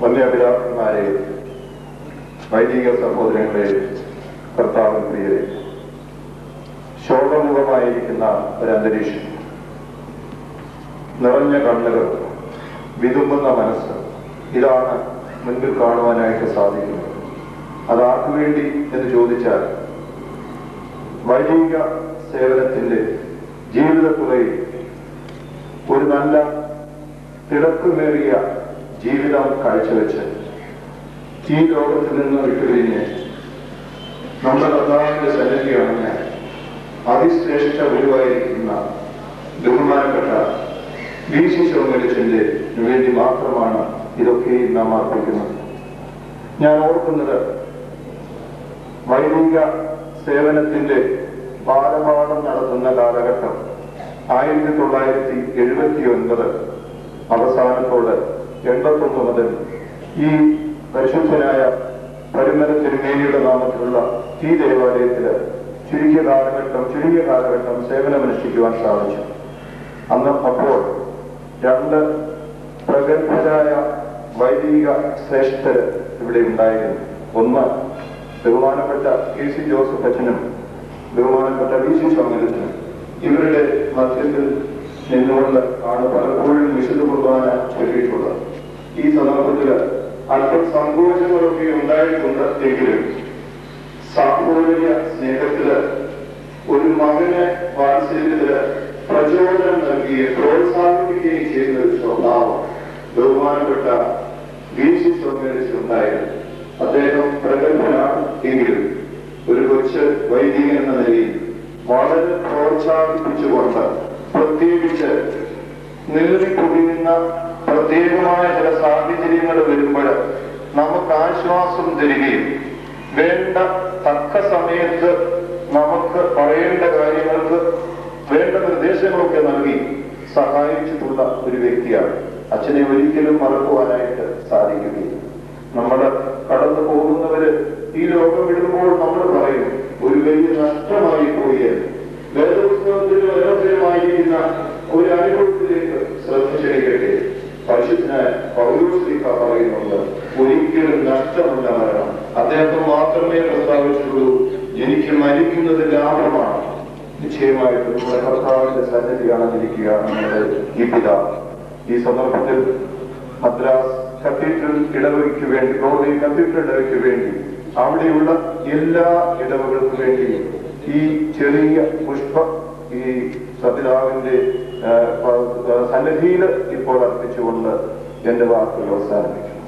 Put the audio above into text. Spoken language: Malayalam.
വന്യപിതാക്കന്മാരെ വൈദിക സഹോദരങ്ങളെ കർത്താവിൻ പ്രിയരെ ശോകമുഖമായിരിക്കുന്ന ഒരു അന്തരീക്ഷം നിറഞ്ഞ കണ്ണുകൾ വിതുമ്പുന്ന മനസ്സ് ഇതാണ് മുൻപിൽ കാണുവാനായിട്ട് സാധിക്കുന്നത് അത് ആർക്കു വേണ്ടി എന്ന് ചോദിച്ചാൽ വൈദിക സേവനത്തിന്റെ ജീവിതത്തുറയിൽ ഒരു നല്ല തിളക്കമേറിയ ജീവിതം കാഴ്ചവെച്ച് ഈ ലോകത്തിൽ നിന്ന് വിട്ടുപിരിഞ്ഞ് നമ്മുടെ കർത്താവിന്റെ സന്നിധിയാണെന്ന് അതിശ്രേഷ്ഠ ഗുരുവായിരിക്കുന്ന ബഹുമാനപ്പെട്ട വി സി ശോമരിച്ചന്റെ വേണ്ടി മാത്രമാണ് ഇതൊക്കെയും നാം അർപ്പിക്കുന്നത് ഞാൻ ഓർക്കുന്നത് വൈദിക സേവനത്തിന്റെ ബാലപാഠം നടത്തുന്ന കാലഘട്ടം ആയിരത്തി തൊള്ളായിരത്തി എഴുപത്തി ഒൻപത് അവസാനത്തോട് എൺപത്തൊന്ന് മുതൽ ഈ പരിശുദ്ധനായ പരിമല തിരുമേനിയുടെ നാമത്തിലുള്ള ഈ ദേവാലയത്തില് ചുരുങ്ങിയ കാലഘട്ടം ചുരുങ്ങിയ കാലഘട്ടം സേവനമനുഷ്ഠിക്കുവാൻ സാധിച്ചു അന്ന് അപ്പോൾ രണ്ട് പ്രഗത്ഭരായ വൈദിക ശ്രേഷ്ഠര് ഇവിടെ ഉണ്ടായിരുന്നു ഒന്ന് ബഹുമാനപ്പെട്ട കെ സി ജോസഫ് അച്ഛനും ബഹുമാനപ്പെട്ട വി സി സ്വാമിനും ഇവരുടെ മധ്യത്തിൽ നിന്നുകൊണ്ട് ആണ് പലപ്പോഴും വിശുദ്ധ കുർബാന ചൊല്ലിയിട്ടുള്ളത് ഈ സന്ദർഭത്തിൽ അല്പം സങ്കോചങ്ങളൊക്കെ ഉണ്ടായിട്ടുണ്ട് എങ്കിലും സാമൂഹിക സ്നേഹത്തില് ഒരു മകന് വാത്സല്യത്തില് പ്രചോദനം നൽകുകയും പ്രോത്സാഹിപ്പിക്കുകയും ചെയ്യുന്ന ഒരു സ്വഭാവം ബഹുമാനപ്പെട്ട വി സി ഉണ്ടായിരുന്നു അദ്ദേഹം പ്രഗത്ഭനാണ് എങ്കിലും ഒരു കൊച്ച് വൈദികൻ എന്ന നിലയിൽ വളരെ പ്രോത്സാഹിപ്പിച്ചുകൊണ്ട് പ്രത്യേകിച്ച് നീറിക്കുടിയുന്ന പ്രത്യേകമായ ചില സാഹചര്യങ്ങൾ വരുമ്പോൾ നമുക്ക് ആശ്വാസം തരികയും വേണ്ട തക്ക സമയത്ത് നമുക്ക് പറയേണ്ട കാര്യങ്ങൾക്ക് വേണ്ട നിർദ്ദേശങ്ങളൊക്കെ നൽകി സഹായിച്ചിട്ടുള്ള ഒരു വ്യക്തിയാണ് അച്ഛനെ ഒരിക്കലും മറക്കുവാനായിട്ട് സാധിക്കുകയില്ല നമ്മൾ കടന്നു പോകുന്നവര് ഈ ലോകം വിടുമ്പോൾ നമ്മൾ പറയും ഒരു വലിയ നഷ്ടമായി പോയി വേദപുസ്തകത്തിൽ മനോഹരമായിരിക്കുന്ന ഒരു അനുഭവത്തിലേക്ക് ശ്രദ്ധ ക്ഷണിക്കട്ടെ പരിശുദ്ധനായ പൗരോസ്ലിക്ക പറയുന്നുണ്ട് ഒരിക്കലും നഷ്ടമല്ല മരണം അദ്ദേഹം മാത്രമേ പ്രസ്താവിച്ചുള്ളൂ എനിക്ക് മരിക്കുന്നത് ലാഭമാണ് നിശ്ചയമായിട്ടും നമ്മുടെ കർത്താവിന്റെ സന്നിധിയാണെന്നിരിക്കുക നമ്മുടെ ഈ പിതാവ് ഈ സന്ദർഭത്തിൽ മദ്രാസ് കത്തീഡ്രൽ ഇടവകയ്ക്ക് വേണ്ടി ഗോദി കത്തീഡ്രൽ ഇടവയ്ക്ക് വേണ്ടി അവിടെയുള്ള എല്ലാ ഇടവകൾക്കും വേണ്ടിയും ഈ ചെറിയ പുഷ്പ ഈ സതിതാവിന്റെ സന്നിധിയിൽ ഇപ്പോൾ അർപ്പിച്ചുകൊണ്ട് എന്റെ വാക്കുകൾ അവസാനിപ്പിക്കുന്നു